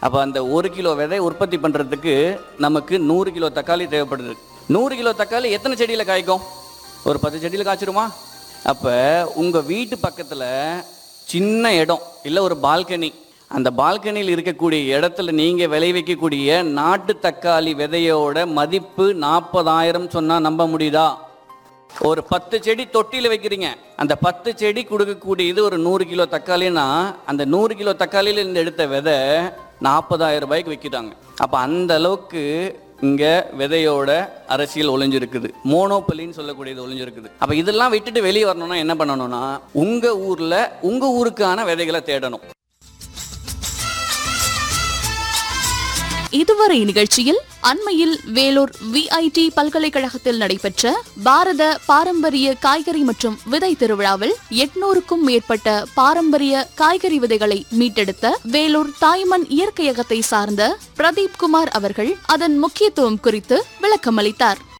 அப்போ அந்த ஒரு கிலோ விதை உற்பத்தி பண்ணுறதுக்கு நமக்கு நூறு கிலோ தக்காளி தேவைப்படுது நூறு கிலோ தக்காளி எத்தனை செடியில் காய்க்கும் ஒரு பத்து செடியில் காய்ச்சிருமா அப்போ உங்கள் வீட்டு பக்கத்தில் சின்ன இடம் இல்லை ஒரு பால்கனி அந்த பால்கனியில் இருக்கக்கூடிய இடத்துல நீங்கள் விளைவிக்கக்கூடிய நாட்டு தக்காளி விதையோட மதிப்பு நாற்பதாயிரம் சொன்னால் நம்ப முடியுதா ஒரு பத்து செடி தொட்டியில் வைக்கிறீங்க அந்த பத்து செடி கொடுக்கக்கூடியது ஒரு நூறு கிலோ தக்காளினா அந்த நூறு கிலோ தக்காளியில இருந்து எடுத்த விதை நாற்பதாயிரம் ரூபாய்க்கு விற்கிறாங்க அப்போ அந்த அளவுக்கு இங்கே விதையோட அரசியல் ஒளிஞ்சிருக்குது மோனோபலின்னு சொல்லக்கூடியது ஒளிஞ்சிருக்குது அப்போ இதெல்லாம் விட்டுட்டு வெளியே வரணும்னா என்ன பண்ணணும்னா உங்கள் ஊரில் உங்கள் ஊருக்கான விதைகளை தேடணும் இதுவரை நிகழ்ச்சியில் அண்மையில் வேலூர் விஐடி பல்கலைக்கழகத்தில் நடைபெற்ற பாரத பாரம்பரிய காய்கறி மற்றும் விதை திருவிழாவில் எட்நூறுக்கும் மேற்பட்ட பாரம்பரிய காய்கறி விதைகளை மீட்டெடுத்த வேலூர் தாய்மண் இயற்கையகத்தை சார்ந்த பிரதீப் குமார் அவர்கள் அதன் முக்கியத்துவம் குறித்து விளக்கமளித்தார்